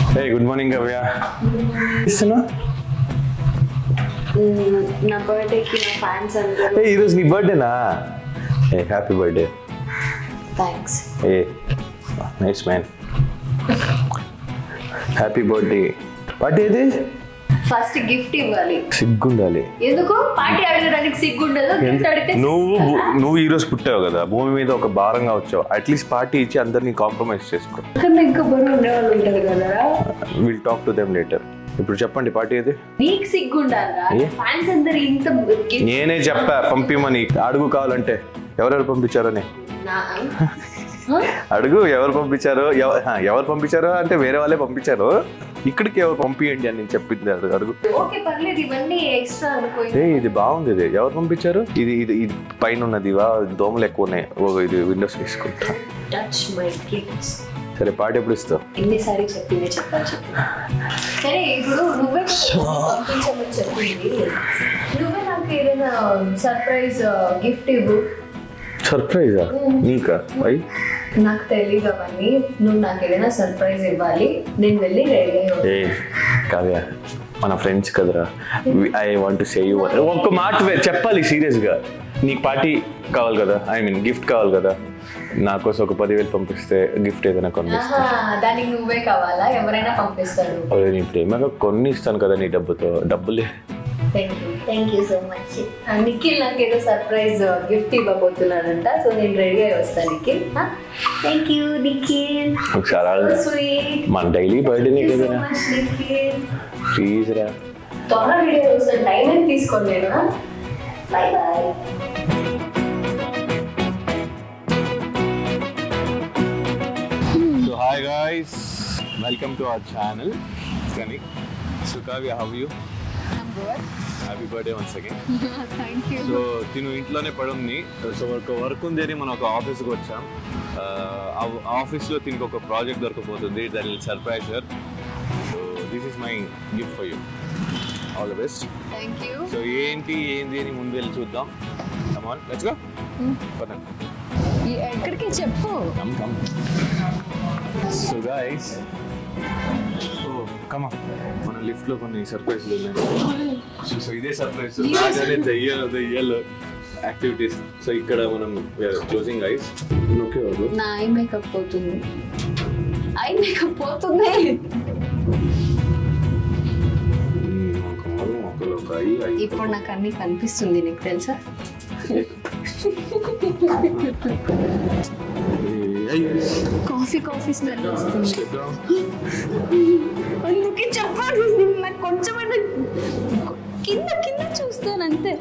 Hey good morning గవ్య ఇస్తున్నా మ్మ్, నా బర్త్డేకి నా ఫ్యాన్స్ అందరూ ఏ ఈరోజు నీ బర్త్డేనా ఏ హ్యాపీ బర్త్డే థ్యాంక్స్ ఏ nice man happy birthday party ఏది ఫస్ట్ గిఫ్ట్ ఇవ్వాలి సిగ్గుండాలి ఎందుకు పార్టీ అడగడానికి సిగ్గుండదు గిఫ్ట్ అడిగితే నువ్వు నువ్వు ఈ రోజు పుట్టావు కదా భూమి మీద ఒక భారంగా వచ్చావు అట్లీస్ట్ పార్టీ ఇచ్చి అందరినీ కాంప్రమైజ్ చేసుకో కన్నా ఇంకా బరువు ఉండేవాళ్ళు ఉంటారు కదరా will talk to them later ఇప్పుడు చెప్పండి పార్టీ ఏది నీకు సిగ్గుండాలరా ఏ? ఫ్యాన్స్ అందరు ఇంత gift- నేనే చెప్పా పంపిమని అడుగు కావాలంటే ఎవరెవరు పంపించారని నా- హ? అడుగు ఎవరు పంపించారో ఎవ- హా, ఎవరు పంపించారో అంటే వేరే వాళ్ళే పంపించారు ఇక్కడికి ఎవరు పంపియండి అని నేను చెప్పింది అడుగు అడుగు ఓకే పర్లేదు ఇవన్నీ ఎక్స్ట్రా అనుకో ఏ ఇది బాగుంది ఇది ఎవరు పంపించారు ఇది ఇది ఇది పైన ఉన్నది వా దోమలు ఎక్కువ ఉన్నాయి ఓ ఇది విండోస్ తీసుకుంటా టచ్ మై గిఫ్ట్స్ సరే పాట ఎప్పుడు ఇస్తావు ఎన్నిసార్లు చెప్పింది చెప్పాలి చెప్పి సరే ఇప్పుడు నువ్వే కదా పంపించమని చెప్పింది నువ్వే నాకు ఏదైనా సర్ప్రైజ్ గిఫ్ట్ ఇవ్వు సర్ప్రైజా నీకా అయ్యి నాకు తెలియదు అవన్నీ నువ్వు నాకు ఏదైనా సర్ప్రైజ్ ఇవ్వాలి నేను వెళ్ళి రెడీ అయ్యి ఏ కావ్య మన ఫ్రెండ్స్ కదరా ఐ వాంట్ సే యూ ఒక్క మాట వే- చెప్పాలి సీరియస్గా నీకు పార్టీ కావాలి కదా ఐ మీన్ గిఫ్ట్ కావాలి కదా నా కోసం ఒక పదివేలు పంపిస్తే గిఫ్ట్ ఏదైనా కొనిస్తా ఆహా, దానికి నువ్వే కావాలా ఎవరైనా పంపిస్తారు అదే నీ ప్రేమగా కొన్ని ఇస్తాను కదా నీ డబ్బుతో డబ్బులే thank you thank you so much Nikhil నాకు ఏదో సర్ప్రైజ్ గిఫ్ట్ ఇవ్వబోతున్నాడంట సో నేను రెడీ అయ్యి వస్తాను నిఖిల్ థ్యాంక్ యూ నిఖిల్ ఒకసారి అడగ- స్వీట్ మన డైలీ బర్త్డేనే సో కదా మచ్ నిఖిల్ ప్లీజ్ రా త్వరగా రెడీ అయ్యి వస్తాను టైం ఏం తీసుకోండి నేను bye bye so hi guys welcome to our channel కానీ so Kavya have you happy birthday once again thank you so తిను ఇంట్లోనే పడుంది సో ఒక వర్క్ ఉంది అని మనం ఒక ఆఫీస్కి వచ్చాం ఆ ఆఫీస్లో తినికి ఒక ప్రాజెక్ట్ దొరకపోతుంది దాని surprise sir so this is my gift for you all the best thank you so ఏంటి ఏంది అని ముందు వెళ్ళి చూద్దాం కమాన్ లెట్స్ గో పదండి ఎక్కడికి చెప్పు come come so guys oh come మన లిఫ్ట్ లో కొన్ని సర్ప్రైజ్లు ఉన్నాయి సో సో ఇదే సర్ప్రైజ్ నాకనే దయ్యాలు దయ్యాలు యాక్టివిటీస్ సో ఇక్కడ మనం క్లోజింగ్ ఐస్ ఓకే బాబు నా ఐ మేకప్ పోతుంది ఐ మేకప్ పోతుంది ఒకళ్ళు ఒక ఐ ఐ ఇప్పుడు నాకు అన్ని కనిపిస్తుంది నీకు తెలుసా కాఫీ కాఫీ స్మెల్ వస్తుంది అందుకే చెప్పాను నాకు కొంచెమైనా కింద కింద చూస్తాను అంతే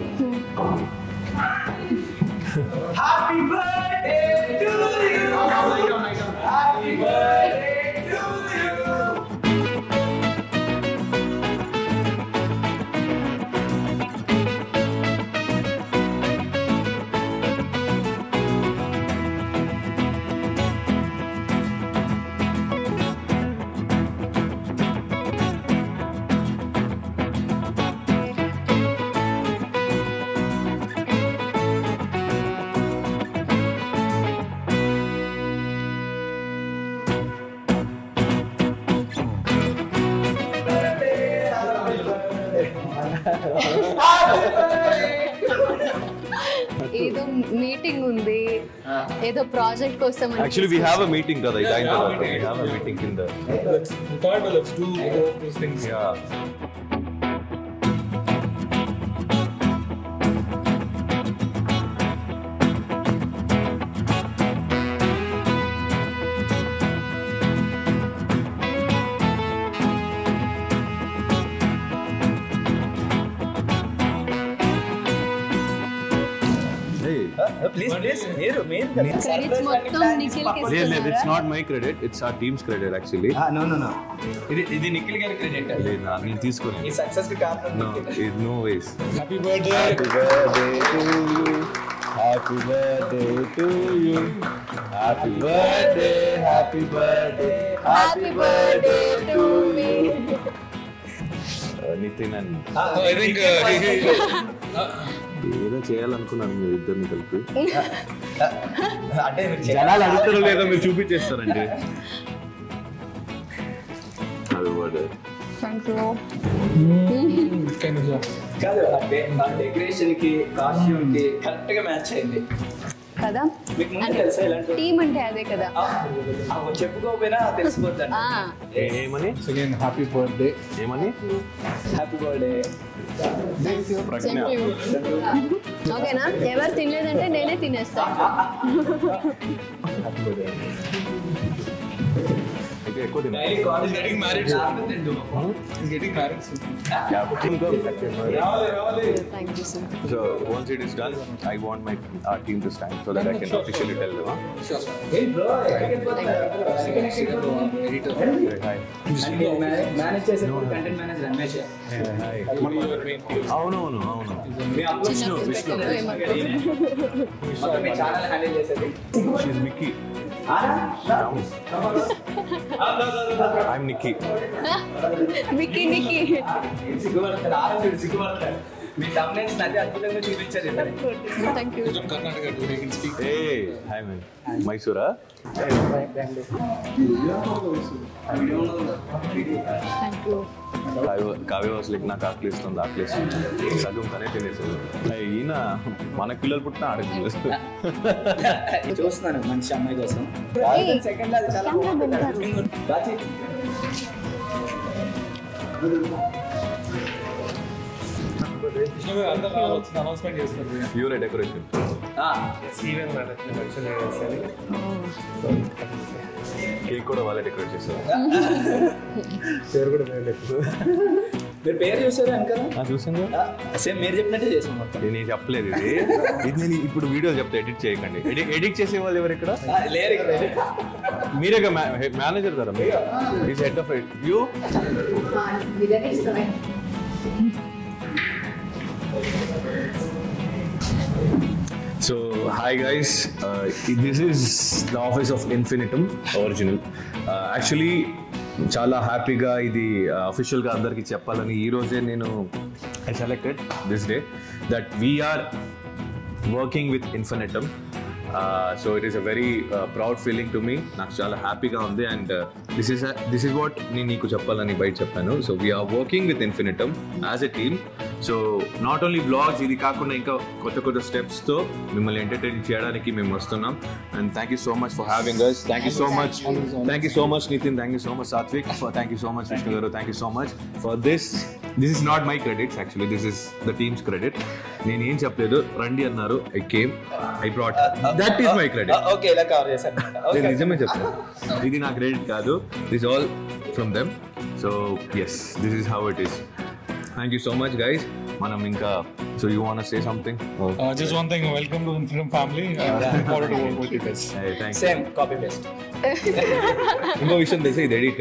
Happy birthday to you. Happy birthday to you. ఏదో మీటింగ్ ఉంది ఏదో ప్రాజెక్ట్ కోసం అని actually we have a meeting కదా ఇది అయిన తర్వాత వీ హ్యావ్ అ మీటింగ్ కింద Let's, thought, let's do both those things. Yeah Please, please, మీరు మీరు క్రెడిట్స్ మొత్తం నిఖిల్ కి లేదు లేదు ఇట్స్ ఇస్తున్నారా నాట్ మై క్రెడిట్ ఇట్స్ ఆ team's credit actually no no no ఇది ఇది నిఖిల్ గారి క్రెడిట్ లేదు నా- నేను తీసుకోలేదు ఈ సక్సెస్ కి కారణం No, it, no ways. Happy birthday Happy birthday to you. Happy birthday to you. Happy birthday, happy birthday, happy birthday to you. Nitin and I think ఏదో చేయాలనుకున్నాను మీరు ఇద్దరిని కలిపి అంటే మీరు జనాలు అడుగుతారో లేదో మీరు చూపించేస్తారండి హ్యాపీ బర్త్డే థ్యాంక్ యూ కాదు ఆ డెకరేషన్ కి కాస్ట్యూమ్ కి కరెక్ట్ గా మ్యాచ్ అయింది కదా మీకు ముందు తెలుసా ఇలాంటి టీమ్ అంటే అదే కదా ఆ, ఆ, చెప్పుకోకపోయినా తెలిసిపోద్దండి ఆ, ఏమని Again, happy birthday. ఏమని happy birthday Pragya thank you. ఓకేనా ఎవరు తినలేదంటే నేనే తినేస్తా అయితే ఎక్కువ తిన్నా daily college Getting married soon. He's getting married soon. రావాలి రావాలి thank you so So once it is done, I want my uh, team to stand so that I can officially tell them. Huh? Sure. ఏ bro ఎక్కడికి వెళ్ళిపోతున్నారు Editor. Hi. Manage చేసే content manager Ramesh Hi. Only your main team. అవునవును అవును మీ upload చిన్న విష్ణు. మొత్తం మీ channel handle చేసేది She's Mickey. I'm Nikki. నిక్కి నిక్కి సిగ్గుపడతారు ఆరోగ్యుడు సిగ్గుపడతారు మీ తమ్ముని అతి అద్భుతంగా చూపించారు ఇద్దరు thank you He's from Karnataka, dude. He can speak. Hey, hi man. Mysura. Thank you Kavya Kavya was like నాకు ఆకలి ఇస్తుంది ఆకలి ఇస్తుంది సగం తనే తినేసాడు Hey, ఈయన మనకు పిల్లలు పుట్టిన ఆడపిల్లలు చూస్తున్నాను మంచి అమ్మాయి కోసం సెకండ్ అది చాలా బాగుంది. Vishnu గారు అందరూ రావాల్సిన announcement చేస్తారు. యూరే డెకరేషన్ ఆ, Steven మేడం mention చేయాలి. కేక్ కూడా వాళ్ళే డెకరేట్ చేస్తారు పేరు కూడా వేరే మీరు పేరు చూసారా వెనకాల చూసాను సేమ్ మీరు చెప్పినట్టే చేసాం మొత్తం నేను చెప్పలేదు ఇది ఇది నేను ఇప్పుడు వీడియో చెప్తా ఎడిట్ చేయకండి ఎడిట్ ఎడిట్ చేసే వాళ్ళు ఎవరు ఇక్కడ ఆ, లేరు ఇక్కడ మీరే మేనేజర్ కదా మీరు ఈజ్ హెడ్ ఆఫ్ యూ ఇదనే ఇష్టమే So, hi guys. Uh, this is the office of Infinitum original. Uh, actually, చాలా హ్యాపీగా ఇది అఫీషియల్గా అందరికీ చెప్పాలని ఈ రోజే నేను I selected this day that we're working with Infinitum so it is a very proud feeling to me నాకు చాలా హ్యాపీగా ఉంది and this is this is what నేను నీకు చెప్పాలని బయట చెప్పాను so we're working with Infinitum as a team so not only blogs ఇది కాకుండా ఇంకా కొత్త కొత్త స్టెప్స్తో మిమ్మల్ని ఎంటర్టైన్ చేయడానికి మేము వస్తున్నాం and thank you so much for having us thank you so much thank you so much Nitin thank you so much Sathvik thank you so much Vishnu garu thank you so much for this this is not my credits actually this is the team's credit నేను ఏం చెప్పలేదు రండి అన్నారు I came I brought that is my credit okay ఇలా cover చేశారు నేను నిజమే చెప్తాను ఇది నా క్రెడిట్ కాదు this all from them so yes this is how it is thank you so much guys మనం ఇంకా so you want say something Uh, just one thing, welcome to Infinitum family. Uh, looking forward to work with you guys. Thank same copy paste ఇంకో విషయం తెలిసి ఇది edit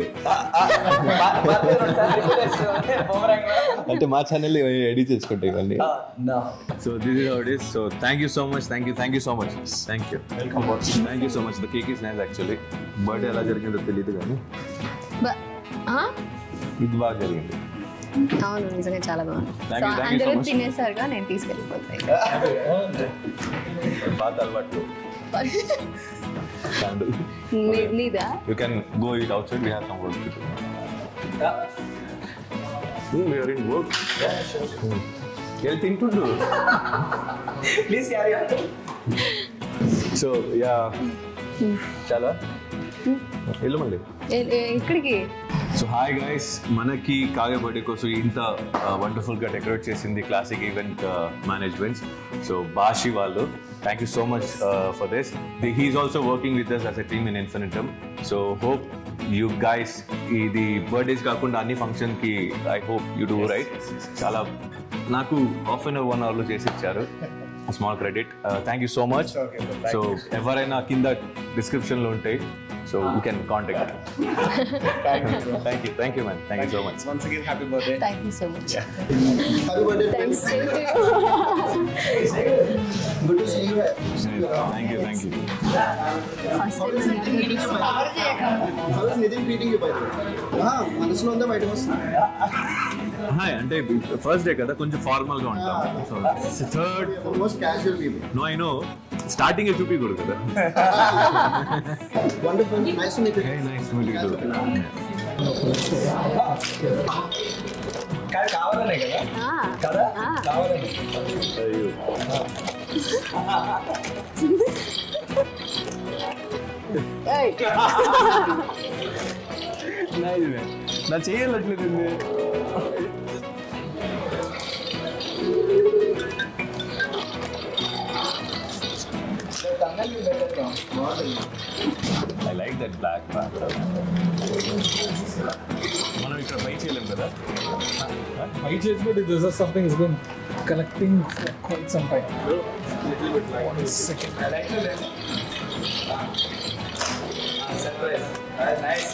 అంటే మా channel edit చేసుకుంటే ఇవన్నీ so this is how it is so thank you so much thank you thank you so much thank you welcome thank you so much the cake is nice actually birthday ఎలా జరిగిందో తెలియదు కానీ బ- ఆ? ఇది బాగా జరిగింది అవును నిజంగా చాలా బాగుంది Thank so you, thank you so అందరూ much. తినేసారుగా నేను తీసుకెళ్ళిపోతాయి పాత అలవాట్లు క్యాండిల్ నీ- నీదా You can go eat outside. We have some work to do. Hmm, we are in work. Hmm. Health into do. Please carry So yeah. చాలా వెళ్ళు మళ్ళీ ఏ- ఏ- ఇక్కడికి సో హాయ్ గైస్ మనకి కావ్య బర్త్డే కోసం ఇంత వండర్ఫుల్గా డెకరేట్ చేసింది క్లాసిక్ ఈవెంట్ మేనేజ్మెంట్స్ సో బాషి వాళ్ళు thank you so much for this he's also working with us as a team in Infinitum so hope you guys ఇది బర్త్డేస్ కాకుండా అన్ని ఫంక్షన్కి I hope you do right చాలా నాకు half an hour one అవర్లో చేసి ఇచ్చారు small credit thank you so much so ఎవరైనా కింద డిస్క్రిప్షన్లో ఉంటాయి so you can contact thank you thank you ma'am thank you so much Once again, happy birthday. Thank you so much Happy birthday, thanks Good to see you. Thank you thank you How is Nitin treating you by the way? Ah, మనసులో ఉందా బయటకు వస్తుంది hi అంటే first day కదా కొంచెం formal గా ఉంటాం so third most casual people no I know starting చూపించకూడదు కదా wonderful nice to meet nice to meet you కానీ కావాలనే కదా ఆ, కదా ఆ. కావాలని అయ్యో ఏయ్, నా చేయాలట్లేదు ఐ లైక్ దట్ బ్లాక్ మనం ఇక్కడ బై చేయలేం కదా I just but this is something has been collecting for quite some time. One second. Surprise nice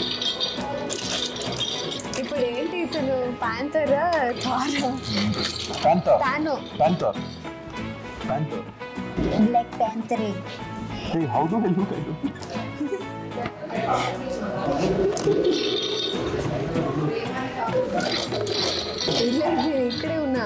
ఇప్పుడు ఏంటి ఇతను ప్యాంతర్ థార్ ప్యాంథర్ తాను ప్యాంథర్ ప్యాంథర్ బ్లాక్ ప్యాంతరే Hey, how do I look? I don't. లేదు ఇక్కడే ఉన్నా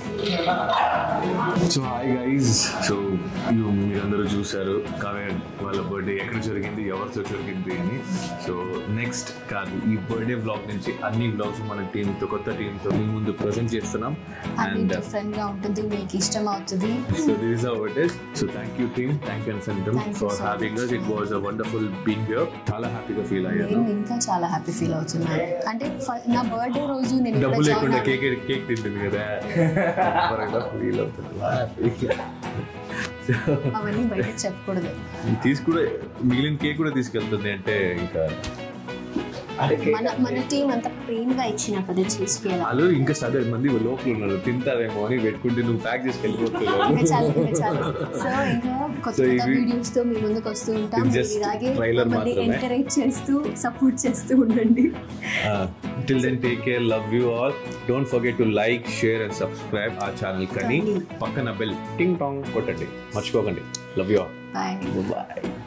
సో హాయ్ గైజ్ సో మీరందరూ చూశారు కావ్య వాళ్ళ బర్త్డే ఎక్కడ జరిగింది ఎవరితో జరిగింది అని సో నెక్స్ట్ కాదు ఈ బర్త్డే వ్లాగ్ నుంచి అన్ని వ్లాగ్స్ మన టీంతో కొత్త టీంతో మీ ముందు ప్రజెంట్ చేస్తున్నాం అది అండ్ డిఫరెంట్ గా ఉంటుంది మీకు ఇష్టం అవుతుంది so this is our it so thank you team thank you సెంటమ్ Thank you for so having us it was a wonderful being here చాలా హ్యాపీగా ఫీల్ అయ్యాను నేను ఇంకా చాలా హ్యాపీ ఫీల్ అవుతున్నాను అంటే ఫ- నా బర్త్డే రోజు నేను ఇక్కడ డబ్బు లేకుండా జాయిన్ కేక్ కేక్ తింటుంది కదా ఫీల్ అవుతుంది అవన్నీ బయట చెప్పకూడదు తీసి కూడా మిగిలిన కేక్ కూడా తీసుకెళ్తుంది అంటే ఇంకా మన మన టీం అంత ప్రేమగా ఇచ్చిన కదా చేసుకెళ్ళాలి వాళ్ళు ఇంకా సదే మంది లోపల ఉన్నారు తింటారేమో అని పెట్టుకుంటే నువ్వు ప్యాక్ చేసి ఇంకా చాలు ఇంకా వెళ్ళిపోతున్నావు చాలు సో ఇంకా కొత్త So, కొత్త ఇవి- వీడియోస్ తో మీ ముందుకు వస్తూ ఉంటాం ఇది మీరు just ఇలాగే trailer మమ్మల్ని మాత్రమే. ఎంకరేజ్ చేస్తూ సపోర్ట్ చేస్తూ ఉండండి till then take care love you all don't forget to like share and subscribe ఆ ఛానల్ కానీ పక్కన బెల్ టింగ్ టాంగ్ కొట్టండి మర్చిపోకండి love you all bye bye